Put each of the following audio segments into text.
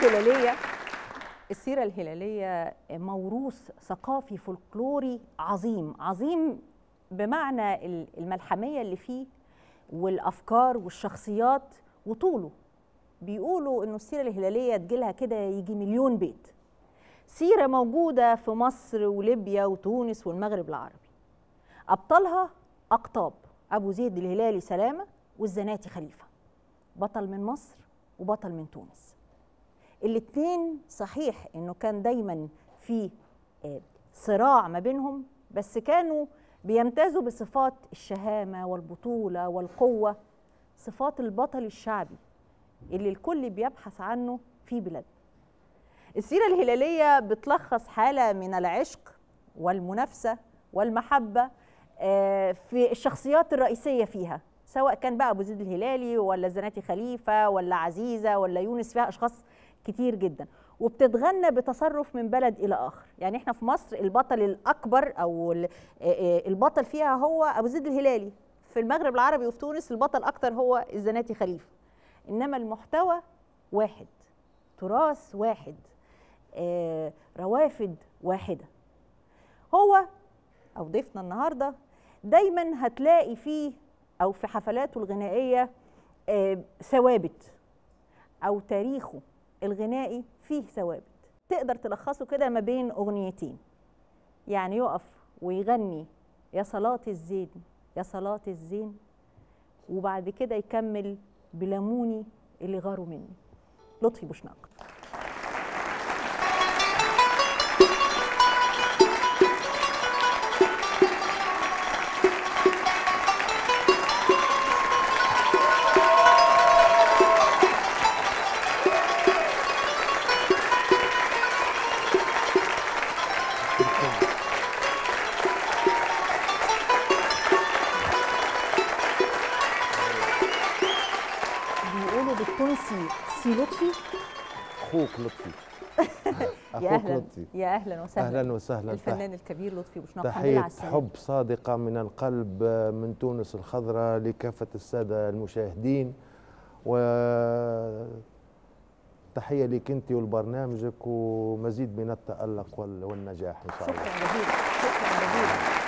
الهلالية السيرة الهلالية موروث ثقافي فولكلوري عظيم عظيم بمعنى الملحمية اللي فيه والأفكار والشخصيات وطوله بيقولوا إنه السيرة الهلالية تجيلها كده يجي مليون بيت سيرة موجودة في مصر وليبيا وتونس والمغرب العربي أبطالها أقطاب أبو زيد الهلالي سلامة والزناتي خليفة بطل من مصر وبطل من تونس الاتنين صحيح انه كان دايما في صراع ما بينهم بس كانوا بيمتازوا بصفات الشهامة والبطولة والقوة صفات البطل الشعبي اللي الكل بيبحث عنه في بلادنا السيرة الهلالية بتلخص حالة من العشق والمنافسة والمحبة في الشخصيات الرئيسية فيها سواء كان بقى أبو زيد الهلالي ولا زناتي خليفة ولا عزيزة ولا يونس فيها أشخاص كتير جدا وبتتغنى بتصرف من بلد الى اخر يعني احنا في مصر البطل الاكبر او البطل فيها هو ابو زيد الهلالي في المغرب العربي وفي تونس البطل اكتر هو الزناتي خليفه انما المحتوى واحد تراث واحد روافد واحده هو او ضيفنا النهارده دايما هتلاقي فيه او في حفلاته الغنائيه ثوابت او تاريخه الغنائي فيه ثوابت تقدر تلخصه كده ما بين اغنيتين يعني يقف ويغني يا صلاة الزين يا صلاة الزين وبعد كده يكمل بلموني اللي غاروا مني لطفي بوشناق سي لطفي اخوك لطفي يا اهلا يا اهلا وسهلا اهلا وسهلا الفنان الكبير لطفي بوشناق تحيه حب صادقه من القلب من تونس الخضراء لكافه الساده المشاهدين و تحيه لك انت ولبرنامجك ومزيد من التالق والنجاح ان شاء الله شكرا جزيلا شكرا جزيلا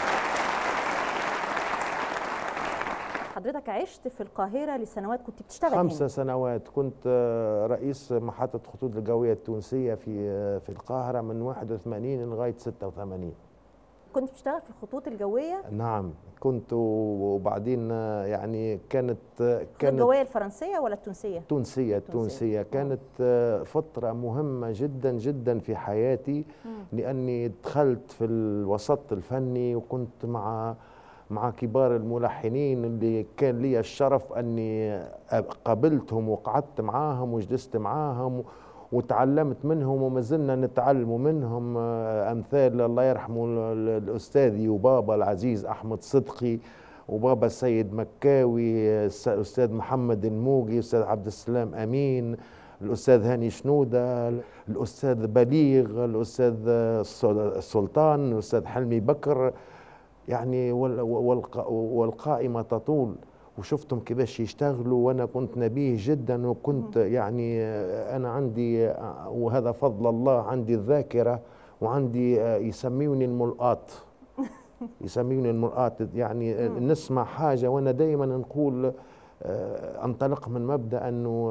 حضرتك عشت في القاهرة لسنوات كنت بتشتغل خمسة هنا. سنوات كنت رئيس محطة خطوط الجوية التونسية في في القاهرة من 81 لغاية 86 كنت بتشتغل في الخطوط الجوية؟ نعم كنت وبعدين يعني كانت كانت الجوية الفرنسية ولا التونسية؟ تونسية تونسية كانت فترة مهمة جدا جدا في حياتي م. لأني دخلت في الوسط الفني وكنت مع مع كبار الملحنين اللي كان لي الشرف اني قابلتهم وقعدت معاهم وجلست معاهم وتعلمت منهم وما زلنا نتعلم منهم امثال الله يرحمه الاستاذ وبابا العزيز احمد صدقي وبابا السيد مكاوي الاستاذ محمد الموجي الاستاذ عبد السلام امين الاستاذ هاني شنوده الاستاذ بليغ الاستاذ السلطان الاستاذ حلمي بكر يعني والقائمة تطول وشفتهم كيفاش يشتغلوا وانا كنت نبيه جدا وكنت يعني انا عندي وهذا فضل الله عندي الذاكره وعندي يسميوني الملقاط يسميوني الملقاط يعني نسمع حاجه وانا دائما نقول انطلق من مبدا انه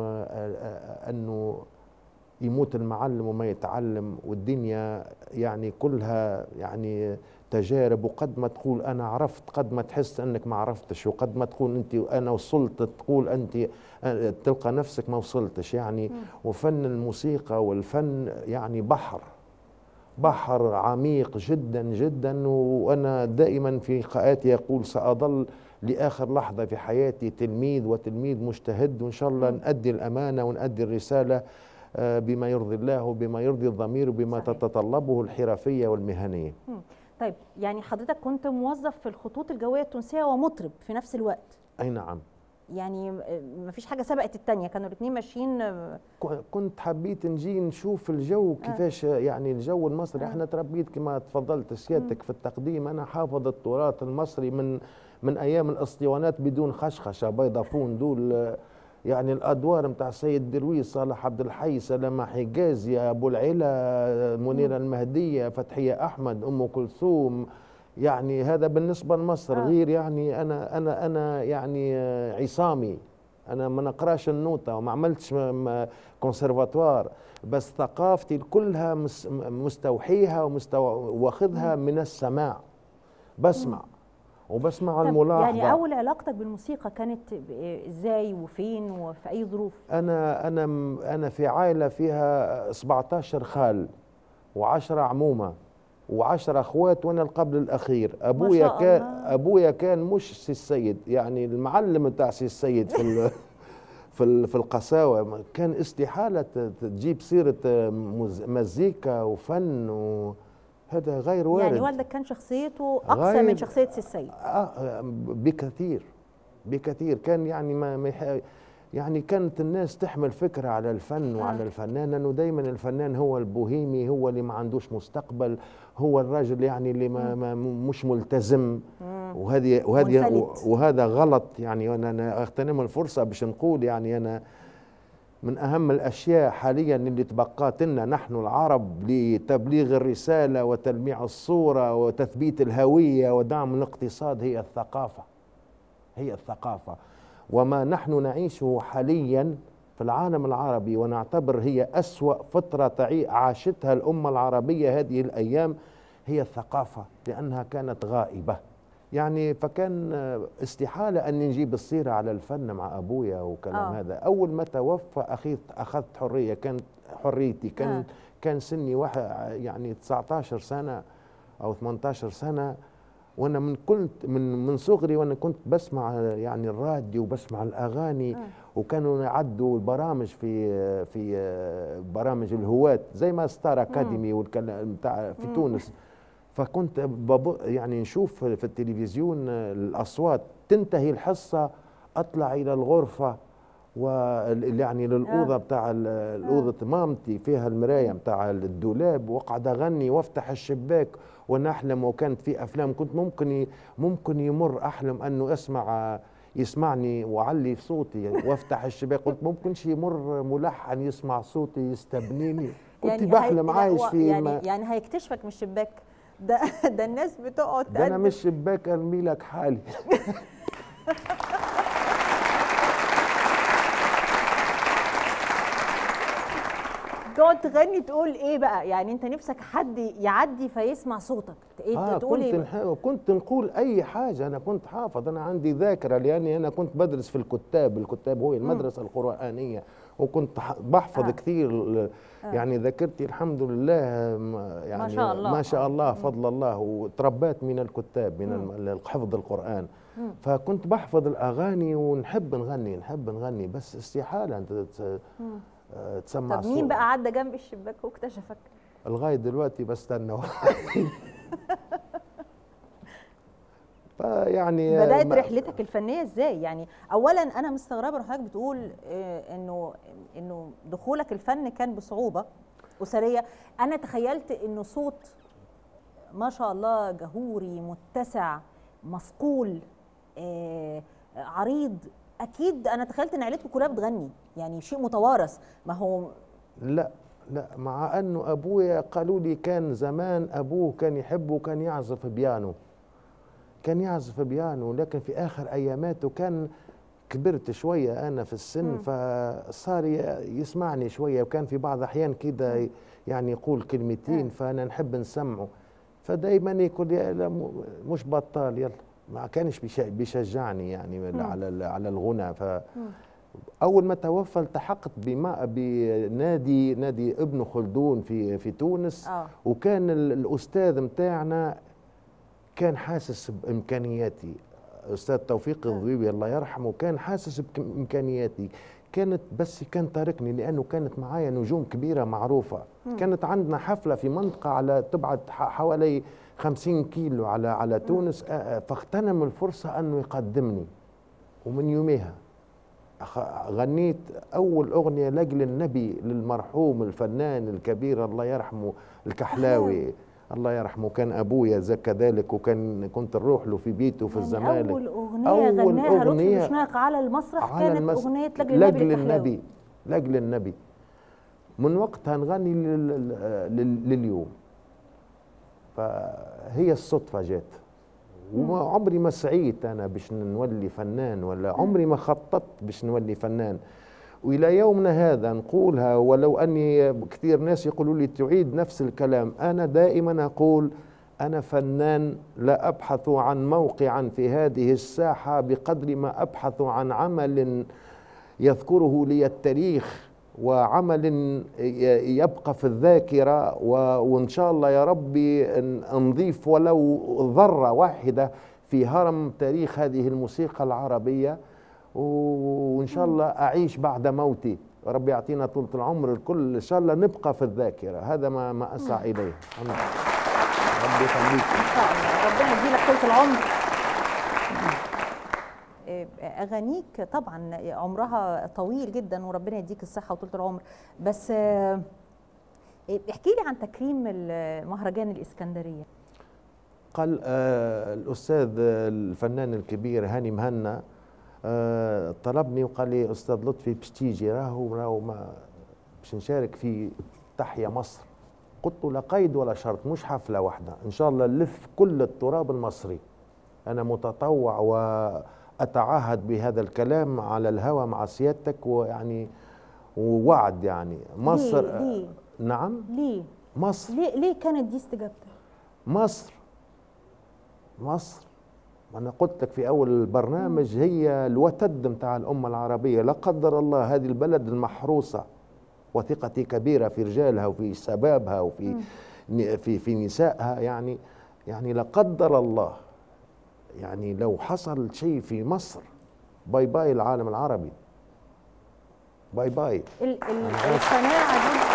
انه يموت المعلم وما يتعلم والدنيا يعني كلها يعني تجارب وقد ما تقول انا عرفت قد ما تحس انك ما عرفتش وقد ما تقول انت انا وصلت تقول انت تلقى نفسك ما وصلتش يعني وفن الموسيقى والفن يعني بحر بحر عميق جدا جدا وانا دائما في لقاءاتي يقول ساظل لاخر لحظه في حياتي تلميذ وتلميذ مجتهد وان شاء الله نؤدي الامانه ونؤدي الرساله بما يرضي الله وبما يرضي الضمير وبما صحيح. تتطلبه الحرفيه والمهنيه. طيب يعني حضرتك كنت موظف في الخطوط الجويه التونسيه ومطرب في نفس الوقت. اي نعم. يعني ما فيش حاجه سبقت الثانيه كانوا الاثنين ماشيين كنت حبيت نجي نشوف الجو كيفاش آه. يعني الجو المصري آه. احنا تربيت كما تفضلت سيادتك في التقديم انا حافظ التراث المصري من من ايام الاسطوانات بدون خشخشه بيضافون دول يعني الادوار نتاع السيد درويش صالح عبد الحي سلامه حجازي ابو العلا منيره المهديه فتحيه احمد ام كلثوم يعني هذا بالنسبه لمصر آه. غير يعني انا انا انا يعني آه، عصامي انا ما نقراش النوتة وما عملتش م- م- كونسرفاتوار بس ثقافتي كلها مس- م- مستوحيها ومستو... واخذها من السماع بسمع وبسمع طب الملاحظة يعني اول علاقتك بالموسيقى كانت ب- ازاي وفين وفي اي ظروف انا انا م- انا في عائله فيها 17 خال و10 عمومه و10 اخوات وانا القبل الاخير ابويا شاء كان الله. ابويا كان مش سي السيد يعني المعلم بتاع سي السيد في ال- في ال- في القساوه ما كان استحاله ت- ت- تجيب سيره مز- مزيكا وفن وهذا غير وارد يعني والدك كان شخصيته اقسى غايب. من شخصيه سي السيد آه بكثير بكثير كان يعني ما ما يح- يعني كانت الناس تحمل فكرة على الفن وعلى آه. الفنان لأنه دايما الفنان هو البوهيمي هو اللي ما عندوش مستقبل هو الراجل يعني اللي ما, ما مش ملتزم وهذه وهذه منفلت. وهذا غلط يعني أنا- انا اغتنم الفرصة باش نقول يعني أنا من أهم الأشياء حاليا اللي تبقات لنا نحن العرب لتبليغ الرسالة وتلميع الصورة وتثبيت الهوية ودعم الاقتصاد هي الثقافة هي الثقافة وما نحن نعيشه حاليا في العالم العربي ونعتبر هي أسوأ فترة تعي- عاشتها الأمة العربية هذه الأيام هي الثقافة لأنها كانت غائبة يعني فكان آه، استحالة أن نجيب السيرة على الفن مع أبويا وكلام آه. آه. هذا أول ما توفى أخذت أخذت حرية كانت حريتي كان آه. آه. كان سني واحد يعني 19 سنة أو 18 سنة وانا من كنت من من صغري وانا كنت بسمع يعني الراديو وبسمع الاغاني آه. وكانوا يعدوا البرامج في في برامج الهواة زي ما ستار اكاديمي والكلام بتاع في تونس فكنت بب يعني نشوف في التلفزيون الاصوات تنتهي الحصه اطلع الى الغرفه و يعني للاوضه آه. بتاع ال- الاوضه مامتي فيها المرايه بتاع الدولاب واقعد اغني وافتح الشباك وانا احلم وكانت في افلام كنت ممكن ي- ممكن يمر احلم انه اسمع يسمعني وعلي في صوتي وافتح الشباك قلت ممكنش يمر ملحن يسمع صوتي يستبنيني كنت هي- بحلم لا، عايش هو في يعني ما- يعني هيكتشفك من الشباك ده ده الناس بتقعد ده انا تقدم- مش شباك ارمي لك حالي تقعد تغني تقول ايه بقى يعني انت نفسك حد يعدي فيسمع صوتك ايه آه تقول كنت ايه نح... كنت نقول اي حاجه انا كنت حافظ انا عندي ذاكره لاني انا كنت بدرس في الكتاب الكتاب هو المدرسه القرانيه وكنت ح- بحفظ آه. آه. كثير ل- آه. يعني ذاكرتي الحمد لله م- يعني شاء الله. ما شاء الله فضل الله وتربيت من الكتاب من الم- حفظ القران مم. فكنت بحفظ الاغاني ونحب نغني نحب نغني بس استحاله انت تس- مم. آه، تسمع طب مين صوت. بقى عدى جنب الشباك واكتشفك لغايه دلوقتي بستنى فيعني بدات ما- رحلتك الفنيه ازاي يعني اولا انا مستغربه ان حضرتك بتقول آه، انه انه دخولك الفن كان بصعوبه اسريه انا تخيلت انه صوت ما شاء الله جهوري متسع مصقول آه، عريض اكيد انا تخيلت ان عيلتكم كلها بتغني يعني شيء متوارث ما هو لا لا مع انه ابويا قالوا لي كان زمان ابوه كان يحبه وكان يعزف بيانو كان يعزف بيانو لكن في اخر اياماته كان كبرت شويه انا في السن مم. فصار ي- يسمعني شويه وكان في بعض الاحيان كده يعني يقول كلمتين آه. فانا نحب نسمعه فدايما يقول يا لا م- مش بطال يلا ما كانش بيش- بيشجعني يعني مم. على ال- على الغنى ف مم. اول ما توفى التحقت بما بنادي نادي ابن خلدون في في تونس اه وكان ال- الاستاذ متاعنا كان حاسس بامكانياتي استاذ توفيق آه. الضبيبي الله يرحمه كان حاسس بامكانياتي كانت بس كان تاركني لانه كانت معايا نجوم كبيره معروفه مم. كانت عندنا حفله في منطقه على تبعد ح- حوالي 50 كيلو على على تونس آه، آه، فاغتنم الفرصه انه يقدمني ومن يوميها أخ- غنيت أول أغنية لأجل النبي للمرحوم الفنان الكبير الله يرحمه الكحلاوي الله يرحمه كان أبويا زي كذلك وكان كنت نروح له في بيته في يعني الزمالك اول اغنيه اغنيه أول غناها لطفي أغنية بوشناق على المسرح على كانت المس- اغنيه لاجل النبي لاجل للكحلاوي. النبي لاجل النبي من وقتها نغني لل- لل- لليوم فهي الصدفة جات وعمري ما سعيت أنا باش نولي فنان ولا عمري ما خططت باش نولي فنان وإلى يومنا هذا نقولها ولو أني كثير ناس يقولوا لي تعيد نفس الكلام أنا دائما أقول أنا فنان لا أبحث عن موقعا في هذه الساحة بقدر ما أبحث عن عمل يذكره لي التاريخ وعمل ي- يبقى في الذاكرة و- وإن شاء الله يا ربي ن- نضيف ولو ذرة واحدة في هرم تاريخ هذه الموسيقى العربية و- وإن شاء الله أعيش بعد موتي ربي يعطينا طولة العمر الكل إن شاء الله نبقى في الذاكرة هذا ما ما أسعى إليه ربي يخليك ان شاء الله ربنا يديلك طول العمر إيه، اغانيك طبعا عمرها طويل جدا وربنا يديك الصحه وطول العمر بس آه، إيه، احكي لي عن تكريم مهرجان الاسكندريه قال آه الأستاذ الفنان الكبير هاني مهنا آه طلبني وقال لي أستاذ لطفي باش تيجي راهو راهو ما باش نشارك في تحيا مصر قلت له لا قيد ولا شرط مش حفلة واحدة إن شاء الله نلف كل التراب المصري أنا متطوع وأتعهد بهذا الكلام على الهوى مع سيادتك ويعني ووعد يعني مصر ليه؟ ليه؟ نعم ليه مصر ليه ليه كانت دي استجابتك مصر مصر أنا قلت لك في أول البرنامج هي الوتد متاع الأمة العربية لا قدر الله هذه البلد المحروسة وثقتي كبيرة في رجالها وفي شبابها وفي في في نسائها يعني يعني لا قدر الله يعني لو حصل شيء في مصر باي باي العالم العربي باي باي ال- ال- أنا آسف. القناعه دي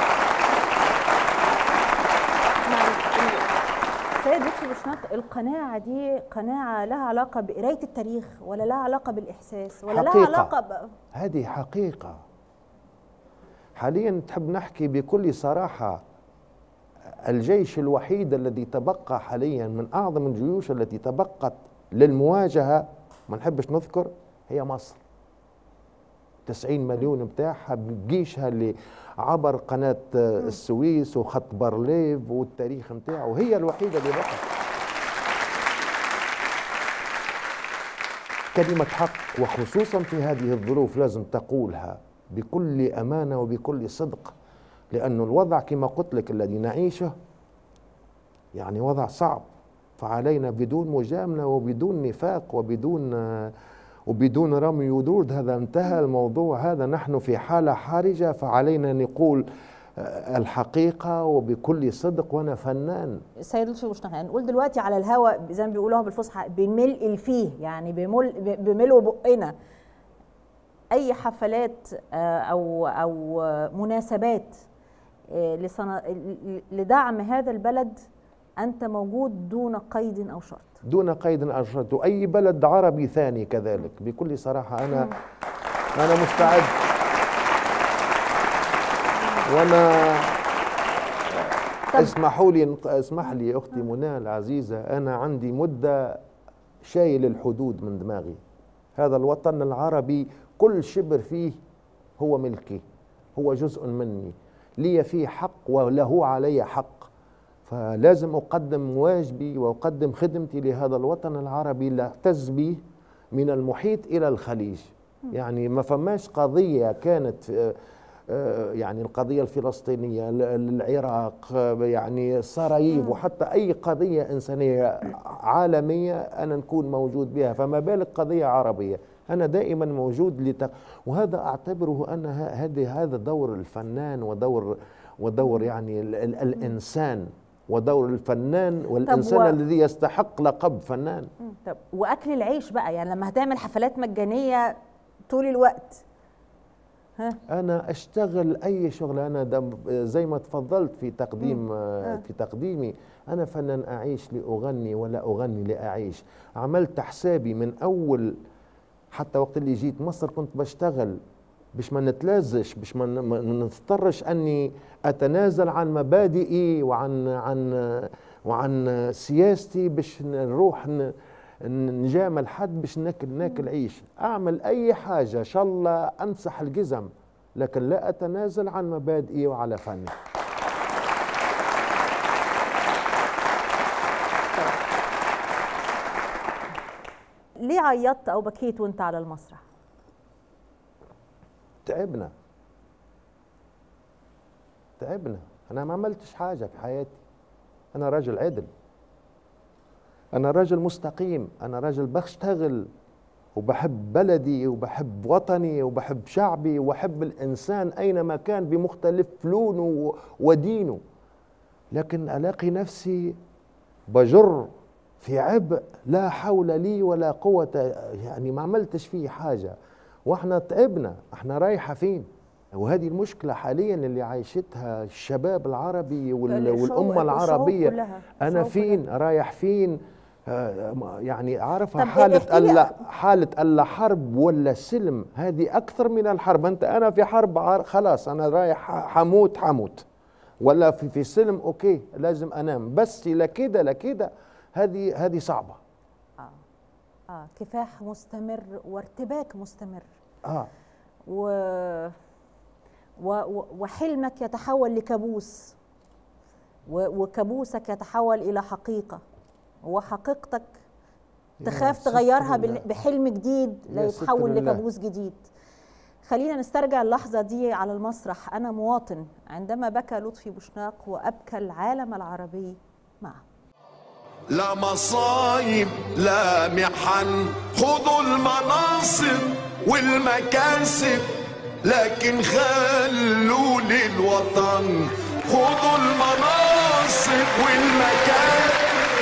مع ال- ال- سيد لطفي بوشناق القناعه دي قناعه لها علاقه بقرايه التاريخ ولا لها علاقه بالاحساس ولا لها حقيقة. علاقه ب... هذه حقيقة حاليا تحب نحكي بكل صراحة الجيش الوحيد الذي تبقى حاليا من أعظم الجيوش التي تبقت للمواجهة ما نحبش نذكر هي مصر 90 مليون بتاعها بجيشها اللي عبر قناة السويس وخط بارليف والتاريخ بتاعه هي الوحيدة اللي بقت كلمة حق وخصوصا في هذه الظروف لازم تقولها بكل أمانة وبكل صدق لأن الوضع كما قلت لك الذي نعيشه يعني وضع صعب فعلينا بدون مجاملة وبدون نفاق وبدون وبدون رمي ودود هذا انتهى الموضوع هذا نحن في حالة حرجة فعلينا نقول آه، الحقيقة وبكل صدق وأنا فنان سيد لطفي بوشناق يعني نقول دلوقتي على الهواء زي ما بيقولوها بالفصحى بملء الفيه يعني بمل ب- بملء بقنا اي حفلات آه، او او آه، مناسبات آه، لصنا... ل- لدعم هذا البلد انت موجود دون قيد او شرط دون قيد أو شرط وأي بلد عربي ثاني كذلك بكل صراحة أنا أنا مستعد وأنا طب- اسمحوا لي اسمح لي يا أختي منى العزيزة أنا عندي مدة شايل الحدود من دماغي هذا الوطن العربي كل شبر فيه هو ملكي هو جزء مني لي فيه حق وله علي حق فلازم أقدم واجبي وأقدم خدمتي لهذا الوطن العربي لا اعتز به من المحيط إلى الخليج يعني ما فماش قضية كانت آه، آه، يعني القضية الفلسطينية ال- ال- العراق آه، يعني السراييف وحتى أي قضية إنسانية عالمية أنا نكون موجود بها فما بالك قضية عربية أنا دائما موجود لت... وهذا أعتبره أن ه- هذه هذا دور الفنان ودور ودور يعني ال... ال... الإنسان ودور الفنان والإنسان و- الذي يستحق لقب فنان طب واكل العيش بقى يعني لما هتعمل حفلات مجانيه طول الوقت ها انا اشتغل اي شغل انا دم زي ما تفضلت في تقديم آه. آه. في تقديمي انا فنان اعيش لاغني ولا اغني لاعيش عملت حسابي من اول حتى وقت اللي جيت مصر كنت بشتغل باش ما نتلازش باش ما ن- ما نضطرش اني اتنازل عن مبادئي وعن عن وعن سياستي باش نروح ن- نجامل حد باش ناكل ناكل عيش اعمل اي حاجه ان شاء الله امسح الجزم لكن لا اتنازل عن مبادئي وعلى فني ليه عيطت او بكيت وانت على المسرح تعبنا تعبنا انا ما عملتش حاجه في حياتي انا راجل عدل انا راجل مستقيم انا راجل بشتغل وبحب بلدي وبحب وطني وبحب شعبي وبحب الانسان اينما كان بمختلف لونه ودينه لكن الاقي نفسي بجر في عبء لا حول لي ولا قوه يعني ما عملتش فيه حاجه واحنا تعبنا احنا رايحه فين وهذه المشكلة حاليا اللي عايشتها الشباب العربي وال- الشعوب- والأمة الشعوب العربية كلها، أنا الشعوب فين رايح فين آه، يعني عارفها طب حالة احكي لي- ألا حالة ألا حرب ولا سلم هذه أكثر من الحرب أنت أنا في حرب عار- خلاص أنا رايح ح- حموت حموت ولا في في سلم أوكي لازم أنام بس لا كده لا كده هذه هذه صعبة اه اه كفاح مستمر وارتباك مستمر آه و... و... و- وحلمك يتحول لكابوس و... وكابوسك يتحول الى حقيقه وحقيقتك يا تخاف ستر تغيرها الله. بال- بحلم جديد لا يا ستر يتحول الله. لكابوس جديد خلينا نسترجع اللحظة دي على المسرح أنا مواطن عندما بكى لطفي بوشناق وأبكى العالم العربي معه لا مصايب لا محن خذوا المناصب والمكاسب لكن خلوا للوطن خذوا المناصب والمكاسب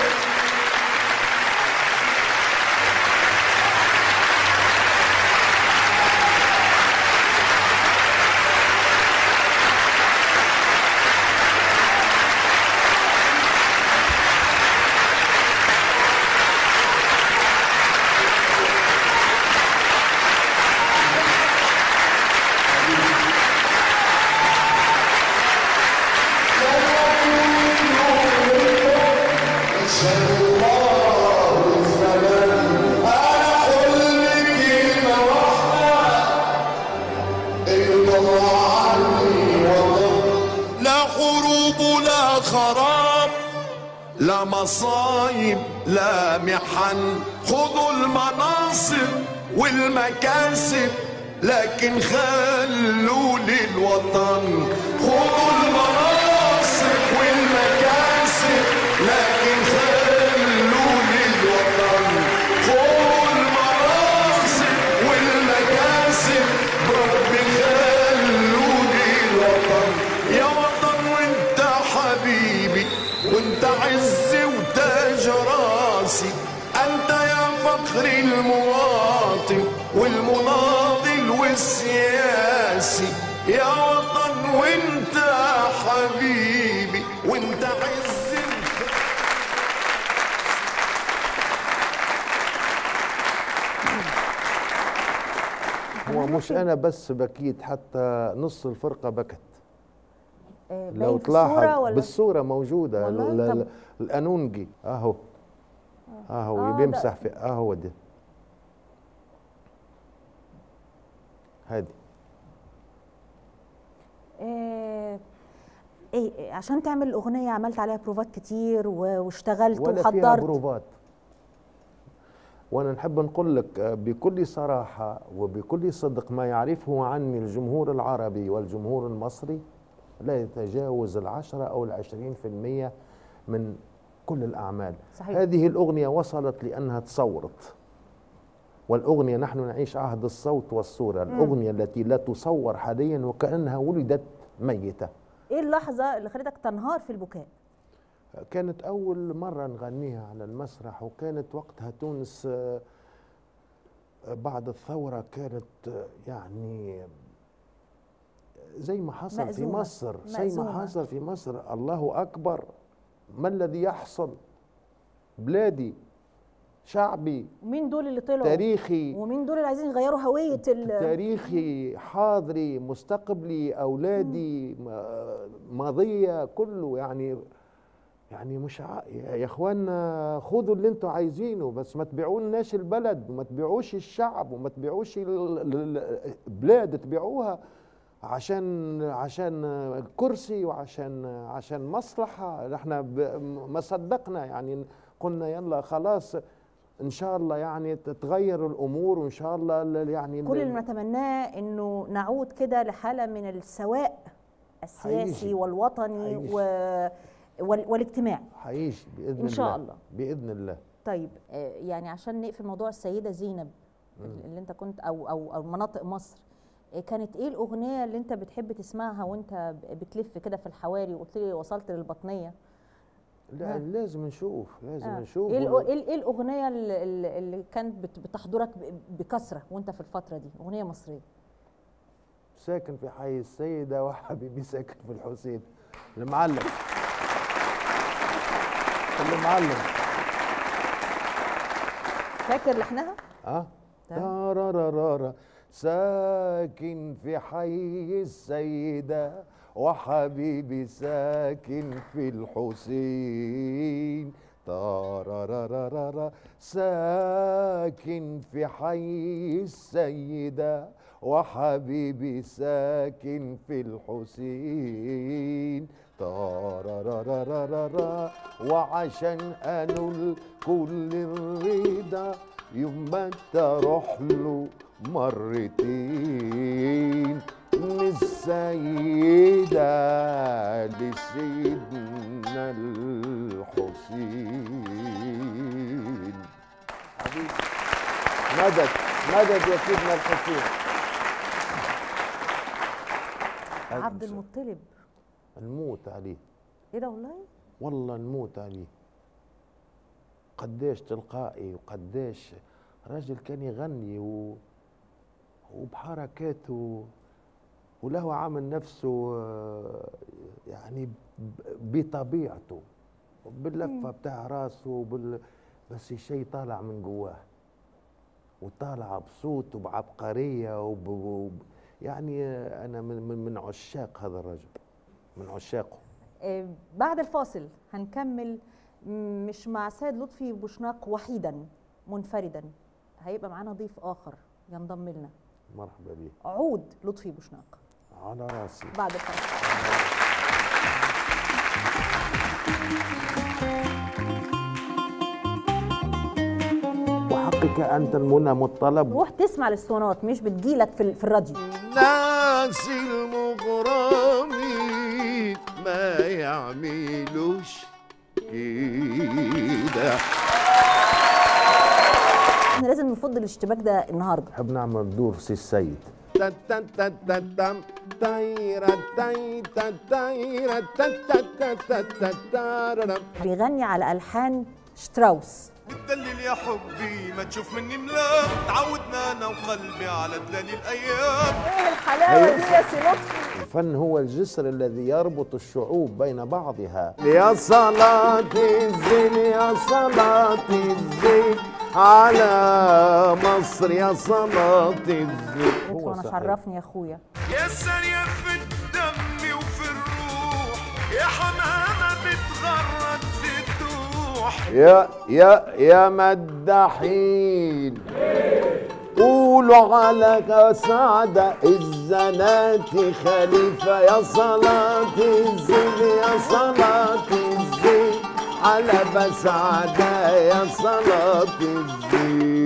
لا حروب لا خراب لا مصايب لا محن خذوا المناصب والمكاسب لكن خلوا للوطن خذوا المناصب والمكاسب لكن خلوا للوطن خذوا المناصب والمكاسب رب خلوا للوطن يا وطن وانت حبيبي وانت عزي وتاج راسي انت يا فخر المواطن والمناضل والسياسي يا وطن وانت حبيبي وانت عزي هو مش أنا بس بكيت حتى نص الفرقة بكت آه، لو باين في الصورة تلاحظ ولا بالصورة موجودة والله؟ ال- ال- طب- الأنونجي أهو أهو آه، ده- بيمسح في أهو ده هادي آه، ايه إيه، عشان تعمل الاغنيه عملت عليها بروفات كتير و- واشتغلت ولا فيها وحضرت بروفات وانا نحب نقول لك آه، بكل صراحه وبكل صدق ما يعرفه عني الجمهور العربي والجمهور المصري لا يتجاوز العشرة أو العشرين في المية من كل الأعمال صحيح. هذه الأغنية وصلت لأنها تصورت والأغنية نحن نعيش عهد الصوت والصورة الأغنية التي لا تصور حاليا وكأنها ولدت ميتة ايه اللحظه اللي خلتك تنهار في البكاء كانت أول مرة نغنيها على المسرح وكانت وقتها تونس آه، آه، بعد الثورة كانت آه، يعني زي ما حصل في مأزومة. مصر زي ما مأزومة. حصل في مصر الله أكبر ما الذي يحصل بلادي شعبي ومين دول اللي طلعوا تاريخي ومين دول اللي عايزين يغيروا هويه ال تاريخي حاضري مستقبلي اولادي م- ماضيه كله يعني يعني مش ع... يا اخوانا خدوا اللي انتوا عايزينه بس ما تبيعولناش البلد وما تبيعوش الشعب وما تبيعوش ال- ال- البلاد تبيعوها عشان عشان كرسي وعشان عشان مصلحة احنا ب- ما صدقنا يعني قلنا يلا خلاص ان شاء الله يعني تتغير الامور وان شاء الله ال- يعني كل ال- اللي نتمناه انه نعود كده لحاله من السواء السياسي هيجي. والوطني هيجي. و... وال... والاجتماعي هيجي باذن إن شاء الله الله. باذن الله طيب آه، يعني عشان نقفل موضوع السيده زينب اللي انت كنت او او او مناطق مصر آه، كانت ايه الاغنيه اللي انت بتحب تسمعها وانت ب- بتلف كده في الحواري وقلت لي وصلت للبطنيه لا آه. لازم نشوف لازم آه. نشوف ايه الأ- ون- ايه ايه الاغنيه اللي, اللي- اللي كانت بت- بتحضرك ب- بكثره وانت في الفتره دي اغنيه مصريه ساكن في حي السيدة وحبيبي ساكن في الحسين المعلم المعلم فاكر لحنها اه تمام. تارارارارا ساكن في حي السيدة وحبيبي ساكن في الحسين تارارارارا ساكن في حي السيدة وحبيبي ساكن في الحسين تارارارارا وعشان انول كل الرضا يوم ما انت روح له مرتين من السيدة لسيدنا الحسين حبيبي مدد مدد يا سيدنا الحسين عبد المطلب نموت عليه ايه ده والله والله نموت عليه قديش تلقائي وقديش راجل كان يغني و... وبحركاته وله عامل نفسه آه، يعني ب- بطبيعته باللفه بتاع راسه وبال بس شيء طالع من جواه وطالع بصوت وبعبقريه وب... وب... يعني آه، انا من من من عشاق هذا الرجل من عشاقه آه، بعد الفاصل هنكمل م- مش مع سيد لطفي بوشناق وحيدا منفردا هيبقى معانا ضيف اخر ينضم لنا مرحبا بيه عود لطفي بوشناق على راسي بعد الفاصل وحقك أنت المنى مطلب روح تسمع الاسطوانات مش بتجيلك في, ال- في الراديو ناس المغرمين ما يعملوش كده احنا لازم نفض الاشتباك ده النهارده نحب نعمل دور سي السيد تا تا تا تا تام تايرا تاي تا تايرا تا تا تا تا تا تارارم. بيغني على الحان شتراوس دلل يا حبي ما تشوف مني ملاك تعودنا انا وقلبي على دلال الايام ايه الحلاوه دي يا سي لطفي الفن هو الجسر الذي يربط الشعوب بين بعضها يا صلاة الزين يا صلاة الزين على مصر يا صلاة الزين هو انا صحيح. شرفني يا اخويا يا سريع في الدم وفي الروح يا حمامة بتغرد في الدوح يا يا يا مداحين قولوا على سعدة الزناتي خليفة يا صلاة الزين يا صلاة الزين على بسعدة يا صلاة الزين